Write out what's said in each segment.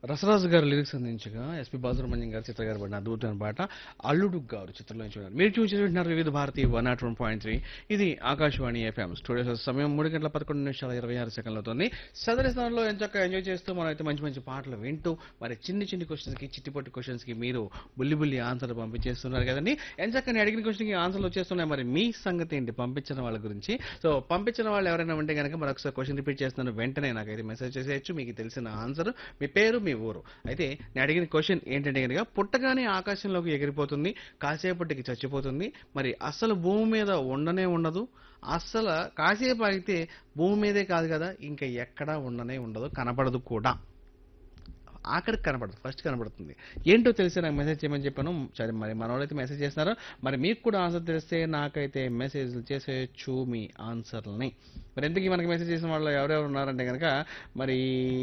రసరాజు గారు లిరిక్స్ అందించగా ఎస్పి బాలసుబ్రహ్మణ్యం గారు చిత్ర గారు పడిన అద్భుతమైన పాట అల్లుడు గారు చిత్రంలో చూడాలి మీరు చూసి వింటున్నారు Vividh Bharati one naught one point three ఇది ఆకాశవాణి ఎఫ్ఎం స్టూడియో సమయం మూడు గంటల పదకొండు నిమిషాల ఇరవై ఆరు సెకండ్లు అవుతుంది సదరి స్థానంలో ఎంచక్క ఎంజాయ్ చేస్తూ మనం అయితే మంచి మంచి పాటలు వింటూ మరి చిన్ని చిన్ని క్వశ్చన్స్కి చిట్టిపొట్టి క్వశ్చన్స్కి మీరు బుల్లి బుల్లి ఆన్సర్లు పంపించేస్తున్నారు కదండి ఎంచక్క నేను అడిగిన క్వశ్చన్కి ఆన్సర్లు వచ్చేస్తున్నాయి మరి మీ సంగతి ఏంటి పంపించిన వాళ్ళ గురించి సో పంపించిన వాళ్ళు ఎవరైనా ఉంటే కనుక మరొకసారి క్వశ్చన్ రిపీట్ చేస్తున్నాను వెంటనే నాకైతే మెసేజ్ చేసేయచ్చు మీకు తెలిసిన ఆన్సర్ మీ పేరు మీ ఊరు అయితే నేను అడిగిన క్వశ్చన్ ఏంటంటే కనుక పుట్టగానే ఆకాశంలోకి ఎగిరిపోతుంది కాసేపటికి చచ్చిపోతుంది మరి అసలు భూమి మీద ఉండనే ఉండదు అస్సలు కాసేపు ఆగితే భూమి మీదే కాదు కదా ఇంకా ఎక్కడా ఉండనే ఉండదు కనపడదు కూడా ఆఖరికి కనపడదు ఫస్ట్ కనపడుతుంది ఏంటో తెలిసి నాకు మెసేజ్ చేయమని చెప్పాను సరే మరి మన వాళ్ళైతే మెసేజ్ చేస్తున్నారు మరి మీకు కూడా ఆన్సర్ తెలిస్తే నాకైతే మెసేజ్లు చేసేయచ్చు మీ ఆన్సర్లని మరి ఎందుకు మనకి మెసేజ్ చేసిన వాళ్ళు ఎవరెవరు ఉన్నారంటే కనుక మరి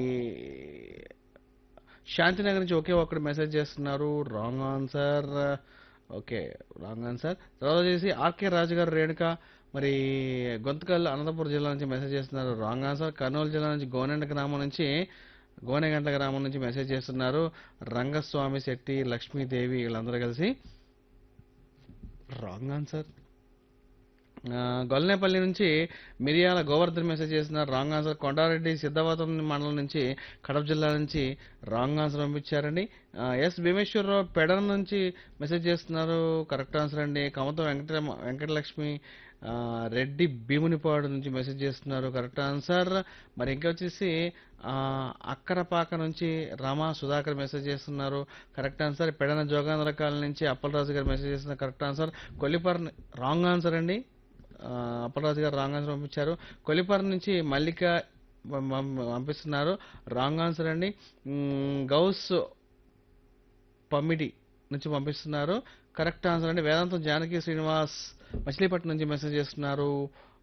శాంతినగర్ నుంచి ఒకే ఒక్కడు మెసేజ్ చేస్తున్నారు wrong answer okay wrong answer తర్వాత వచ్చేసి ఆర్కే రాజు గారు రేణుక మరి గొంతకల్ అనంతపురం జిల్లా నుంచి మెసేజ్ చేస్తున్నారు రాంగ్ ఆన్సర్ కర్నూలు జిల్లా నుంచి గోనెండ గ్రామం నుంచి గోనెగంట గ్రామం నుంచి మెసేజ్ చేస్తున్నారు రంగస్వామి శెట్టి లక్ష్మీదేవి వీళ్ళందరూ కలిసి రాంగ్ ఆన్సర్ ఆ, గొల్లనేపల్లి నుంచి మిరియాల గోవర్ధన్ మెసేజ్ చేస్తున్నారు రాంగ్ ఆన్సర్ కొండారెడ్డి సిద్ధవతం మండలం నుంచి కడప జిల్లా నుంచి రాంగ్ ఆన్సర్ పంపించారండి ఆ, ఎస్ భీమేశ్వరరావు పెడన నుంచి మెసేజ్ చేస్తున్నారు కరెక్ట్ ఆన్సర్ అండి కమతం వెంకట వెంకటలక్ష్మి ఆ, రెడ్డి భీమునిపాడు నుంచి మెసేజ్ చేస్తున్నారు కరెక్ట్ ఆన్సర్ మరి ఇంకా వచ్చేసి ఆ, అక్కరపాక నుంచి రమా సుధాకర్ మెసేజ్ చేస్తున్నారు correct answer Pedana Jogandhra colony నుంచి అప్పలరాజు గారు మెసేజ్ చేస్తున్నారు correct answer Kollipara wrong answer అండి ఆ, అప్పలరాజు గారు రాంగ్ ఆన్సర్ పంపించారు కొలిపర్ నుంచి మల్లిక పం- పం- పంపిస్తున్నారు రాంగ్ ఆన్సర్ అండి మ్, గౌస్ పమ్మిడి నుంచి పంపిస్తున్నారు కరెక్ట్ ఆన్సర్ అండి వేదాంతం జానకి శ్రీనివాస్ మచిలీపట్నం నుంచి మెసేజ్ చేస్తున్నారు